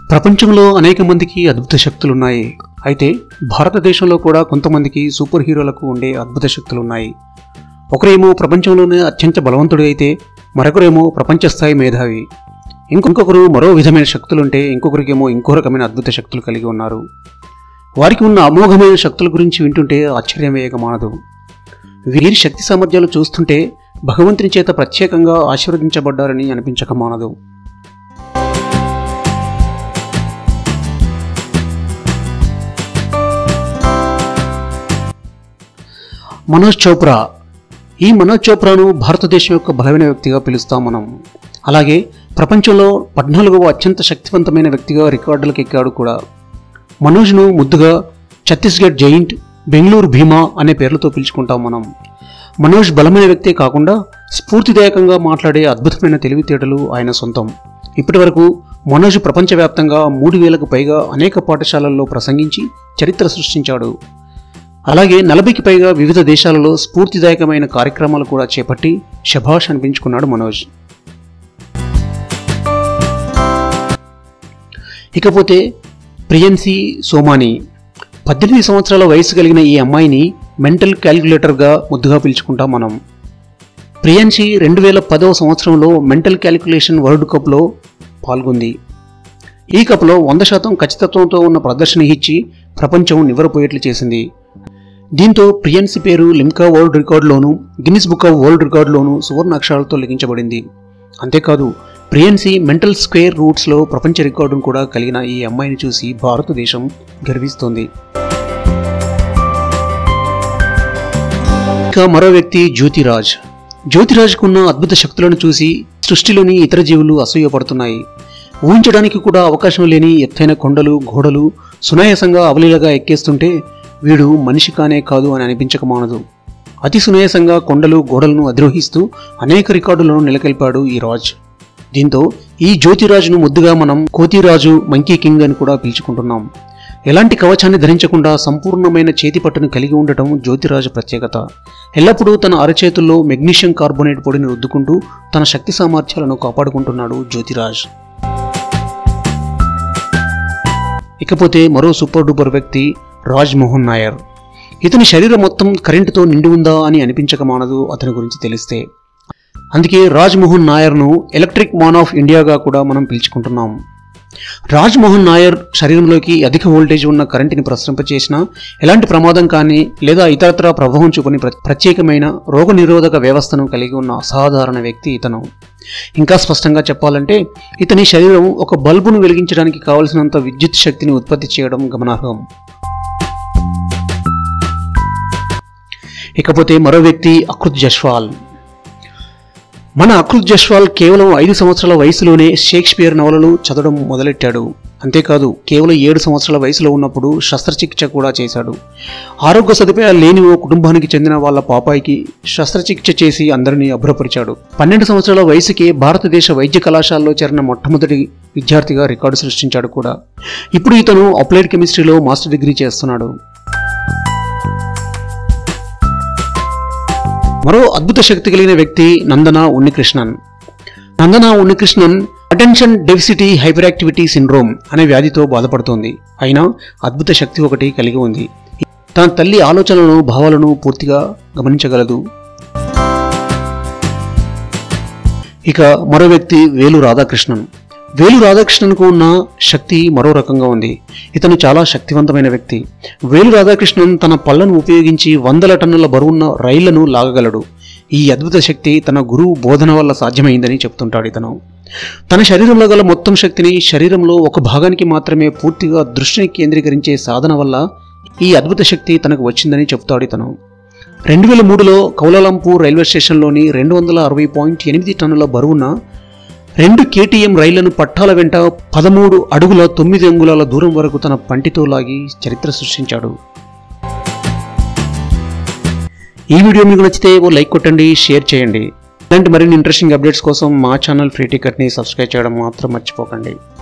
ప్రపంచంలో అనేక మందికి అద్భుత శక్తులున్నాయి అయితే భారతదేశంలో కూడా కొంతమందికి సూపర్ హీరోలకు ఉండే అద్భుత శక్తులున్నాయి ఒకరేమో ప్రపంచంలోనే అత్యంత బలవంతుడు అయితే మరొకరేమో ప్రపంచ స్థాయి మేధావి ఇంకొకరు మరో విధమైన శక్తులుంటే ఇంకొకరికేమో ఇంకో రకమైన అద్భుత శక్తులు కలిగి ఉన్నారు వారికి ఉన్న అమోఘమైన శక్తుల గురించి వింటుంటే ఆశ్చర్యం వేయక మానదు వీరి శక్తి సామర్థ్యాలు చూస్తుంటే భగవంతుని చేత ప్రత్యేకంగా ఆశీర్వదించబడ్డారని అనిపించక మానదు మనోజ్ చోప్రా ఈ మనోజ్ చోప్రాను భారతదేశం యొక్క బలమైన వ్యక్తిగా పిలుస్తాం మనం అలాగే ప్రపంచంలో పద్నాలుగవ అత్యంత శక్తివంతమైన వ్యక్తిగా రికార్డులకు ఎక్కాడు కూడా మనోజ్ను ముద్దుగా ఛత్తీస్గఢ్ జైంట్ బెంగళూరు భీమా అనే పేర్లతో పిలుచుకుంటాం మనం మనోజ్ బలమైన వ్యక్తే కాకుండా స్ఫూర్తిదాయకంగా మాట్లాడే అద్భుతమైన తెలివితేటలు ఆయన సొంతం ఇప్పటివరకు మనోజ్ ప్రపంచవ్యాప్తంగా మూడు వేలకు పైగా అనేక పాఠశాలల్లో ప్రసంగించి చరిత్ర సృష్టించాడు అలాగే నలభైకి పైగా వివిధ దేశాలలో స్ఫూర్తిదాయకమైన కార్యక్రమాలు కూడా చేపట్టి శభాష్ అనిపించుకున్నాడు మనోజ్ ఇకపోతే ప్రియంసి సోమాని పద్దెనిమిది సంవత్సరాల వయసు కలిగిన ఈ అమ్మాయిని మెంటల్ క్యాలిక్యులేటర్గా ముద్దుగా పిలుచుకుంటాం మనం ప్రియాన్షి రెండు వేల పదవ సంవత్సరంలో మెంటల్ క్యాలిక్యులేషన్ వరల్డ్ కప్లో పాల్గొంది ఈ కప్లో వంద శాతం ఖచ్చితత్వంతో ఉన్న ప్రదర్శన ఇచ్చి ప్రపంచం నివ్వరపోయేట్లు చేసింది దీంతో ప్రియాన్సి పేరు లిమ్కా వరల్డ్ రికార్డులోను గిన్నిస్ బుక్ ఆఫ్ వరల్డ్ రికార్డులోను సువర్ణ అక్షరాలతో లిఖించబడింది అంతేకాదు ప్రియాన్సి మెంటల్ స్క్వేర్ రూట్స్లో ప్రపంచ రికార్డును కూడా కలిగిన ఈ అమ్మాయిని చూసి భారతదేశం గర్విస్తోంది ఇక మరో వ్యక్తి జ్యోతిరాజ్ జ్యోతిరాజ్కున్న అద్భుత శక్తులను చూసి సృష్టిలోని ఇతర జీవులు అసూయపడుతున్నాయి ఊహించడానికి కూడా అవకాశం లేని ఎత్తైన కొండలు గోడలు సునాయాసంగా అవలీలగా ఎక్కేస్తుంటే వీడు మనిషి కానే కాదు అని అనిపించక మానదు అతి సునాయాసంగా కొండలు గోడలను అధిరోహిస్తూ అనేక రికార్డులను నెలకొల్పాడు ఈ రాజ్ దీంతో ఈ జ్యోతిరాజును ముద్దుగా మనం కోతిరాజు మంకీ కింగ్ అని కూడా పిలుచుకుంటున్నాం ఎలాంటి కవచాన్ని ధరించకుండా సంపూర్ణమైన చేతి పట్టును కలిగి ఉండటం జ్యోతిరాజు ప్రత్యేకత ఎల్లప్పుడూ తన అరచేతుల్లో మెగ్నీషియం కార్బోనేట్ పొడిని రుద్దుకుంటూ తన శక్తి సామర్థ్యాలను కాపాడుకుంటున్నాడు జ్యోతిరాజ్ ఇకపోతే మరో సూపర్ డూపర్ వ్యక్తి రాజ్ మోహన్ నాయర్ ఇతని శరీరం మొత్తం కరెంటుతో నిండి ఉందా అని అనిపించక మానదు అతని గురించి తెలిస్తే అందుకే రాజ్ మోహన్ నాయర్ను ఎలక్ట్రిక్ మాన్ ఆఫ్ ఇండియాగా కూడా మనం పిలుచుకుంటున్నాం రాజ్ మోహన్ నాయర్ శరీరంలోకి అధిక వోల్టేజ్ ఉన్న కరెంటుని ప్రసరింపచేసిన ఎలాంటి ప్రమాదం కానీ లేదా ఇతరత్ర ప్రభావం చూపని ప్ర- ప్రత్యేకమైన రోగనిరోధక వ్యవస్థను కలిగి ఉన్న అసాధారణ వ్యక్తి ఇతను ఇంకా స్పష్టంగా చెప్పాలంటే ఇతని శరీరం ఒక బల్బును వెలిగించడానికి కావలసినంత విద్యుత్ శక్తిని ఉత్పత్తి చేయడం గమనార్హం ఇకపోతే మరో వ్యక్తి అకృత్ జస్వాల్ మన అకృత్ జస్వాల్ కేవలం ఐదు సంవత్సరాల వయసులోనే షేక్స్పియర్ నవలలు చదవడం మొదలెట్టాడు అంతేకాదు కేవలం ఏడు సంవత్సరాల వయసులో ఉన్నప్పుడు శస్త్రచికిత్స కూడా చేశాడు ఆరోగ్య సదుపాయాలు లేని ఓ కుటుంబానికి చెందిన వాళ్ళ పాపాయికి శస్త్రచికిత్స చేసి అందరినీ అభ్రపరిచాడు పన్నెండు సంవత్సరాల వయసుకే భారతదేశ వైద్య కళాశాలలో చేరిన మొట్టమొదటి విద్యార్థిగా రికార్డు సృష్టించాడు కూడా ఇప్పుడు ఇతను అప్లైడ్ కెమిస్ట్రీలో మాస్టర్ డిగ్రీ చేస్తున్నాడు మరో అద్భుత శక్తి కలిగిన వ్యక్తి Nandana Unnikrishnan Nandana Unnikrishnan attention deficit hyperactivity syndrome అనే వ్యాధితో బాధపడుతోంది అయినా అద్భుత శక్తి ఒకటి కలిగి ఉంది తన తల్లి ఆలోచనలను భావాలను పూర్తిగా గమనించగలదు ఇక మరో వ్యక్తి వేలు రాధాకృష్ణన్ వేలు రాధాకృష్ణన్కు ఉన్న శక్తి మరో రకంగా ఉంది ఇతను చాలా శక్తివంతమైన వ్యక్తి వేలు రాధాకృష్ణన్ తన పళ్ళను ఉపయోగించి వందల టన్నుల బరువున్న రైళ్లను లాగగలడు ఈ అద్భుత శక్తి తన గురువు బోధన వల్ల సాధ్యమైందని చెప్తుంటాడు ఇతను తన శరీరంలో గల మొత్తం శక్తిని శరీరంలో ఒక భాగానికి మాత్రమే పూర్తిగా దృష్టిని కేంద్రీకరించే సాధన వల్ల ఈ అద్భుత శక్తి తనకు వచ్చిందని చెప్తాడు ఇతను రెండు వేల మూడులో కౌలాలంపూర్ రైల్వే స్టేషన్లోని రెండు వందల అరవై పాయింట్ ఎనిమిది టన్నుల బరువున్న రెండు కేటీఎం రైళ్లను పట్టాల వెంట పదమూడు అడుగుల తొమ్మిది అంగుళాల దూరం వరకు తన పంటితో లాగి చరిత్ర సృష్టించాడు ఈ వీడియో మీకు నచ్చితే ఓ లైక్ కొట్టండి షేర్ చేయండి ఇలాంటి మరిన్ని ఇంట్రెస్టింగ్ అప్డేట్స్ కోసం మా ఛానల్ ఫ్రీ టికెట్ని సబ్స్క్రైబ్ చేయడం మాత్రం మర్చిపోకండి